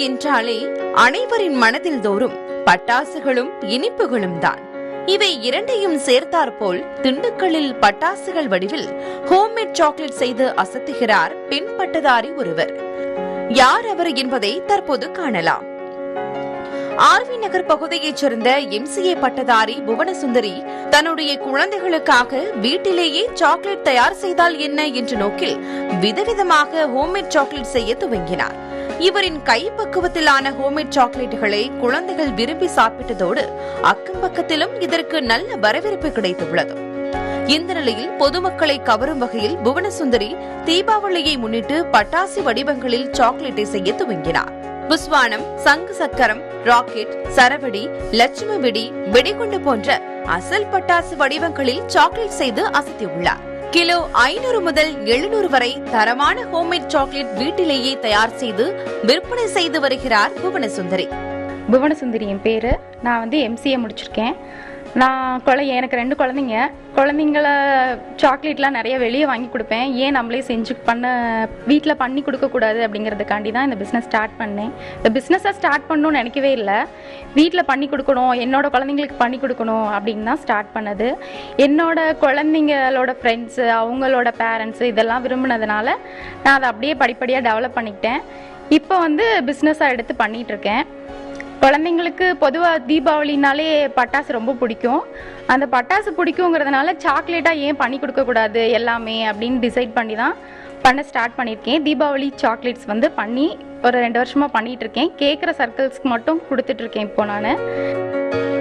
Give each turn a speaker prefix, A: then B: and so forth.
A: என்றாலே அனைவரின் மனதில் தோறும் பட்டாசுகளும் இனிப்புகளும் தான் இவை இரண்டையும் சேர்த்தாற்போல் திண்டுக்கல்லில் பட்டாசுகள் வடிவில் ஹோம்மேட் சாக்லேட் செய்து அசத்துகிறார் பெண் பட்டதாரி ஒருவர் யார் அவர் என்பதை தற்போது காணலாம் ஆர்வி நகர் பகுதியைச் சேர்ந்த எம்சிஏ பட்டதாரி புவனசுந்தரி தன்னுடைய குழந்தைகளுக்காக வீட்டிலேயே சாக்லேட் தயார் செய்தால் என்ன என்ற நோக்கில் விதவிதமாக ஹோம்மேட் சாக்லேட் செய்ய துவங்கினார் இவரின் கைப்பக்குவத்திலான ஹோம்மேட் சாக்லேட்டுகளை குழந்தைகள் விரும்பி சாப்பிட்டதோடு அக்கம் பக்கத்திலும் இதற்கு நல்ல வரவேற்பு கிடைத்துள்ளது இந்த நிலையில் பொதுமக்களை கவரும் வகையில் புவனசுந்தரி தீபாவளியை முன்னிட்டு பட்டாசு வடிவங்களில் சாக்லேட்டை செய்ய துவங்கினார் புஸ்வானம் சங்கு சக்கரம் ராக்கெட் சரவெடி லட்சுமி வெடி வெடிகுண்டு போன்ற அசல் பட்டாசு வடிவங்களில் சாக்லேட் செய்து அசத்தியுள்ளார் கிலோ ஐநூறு முதல் எழுநூறு வரை தரமான ஹோம்மேட் சாக்லேட் வீட்டிலேயே தயார் செய்து விற்பனை செய்து வருகிறார் புவனசுந்தரி
B: புவனசுந்தரி என் பேர் நான் வந்து எம்சிஏ முடிச்சிருக்கேன் நான் குழ எனக்கு ரெண்டு குழந்தைங்க குழந்தைங்கள சாக்லேட்லாம் நிறைய வெளியே வாங்கி கொடுப்பேன் ஏன் நம்மளே செஞ்சு பண்ண வீட்டில் பண்ணி கொடுக்கக்கூடாது அப்படிங்கிறதுக்காண்டி தான் இந்த பிஸ்னஸ் ஸ்டார்ட் பண்ணேன் இந்த பிஸ்னஸை ஸ்டார்ட் பண்ணணும்னு நினைக்கவே இல்லை வீட்டில் பண்ணி கொடுக்கணும் என்னோட குழந்தைங்களுக்கு பண்ணி கொடுக்கணும் அப்படின்னு தான் ஸ்டார்ட் பண்ணது என்னோட குழந்தைங்களோட ஃப்ரெண்ட்ஸு அவங்களோட பேரண்ட்ஸு இதெல்லாம் விரும்பினதுனால நான் அதை அப்படியே படிப்படியாக டெவலப் பண்ணிக்கிட்டேன் இப்போ வந்து பிஸ்னஸாக எடுத்து பண்ணிகிட்டு இருக்கேன் குழந்தைங்களுக்கு பொதுவாக தீபாவளினாலே பட்டாசு ரொம்ப பிடிக்கும் அந்த பட்டாசு பிடிக்குங்கிறதுனால சாக்லேட்டாக ஏன் பண்ணி கொடுக்கக்கூடாது எல்லாமே அப்படின்னு டிசைட் பண்ணி தான் பண்ண ஸ்டார்ட் பண்ணியிருக்கேன் தீபாவளி சாக்லேட்ஸ் வந்து பண்ணி ஒரு ரெண்டு வருஷமாக பண்ணிகிட்டு இருக்கேன் கேட்குற சர்க்கிள்ஸ்க்கு மட்டும் கொடுத்துட்ருக்கேன் இப்போ நான்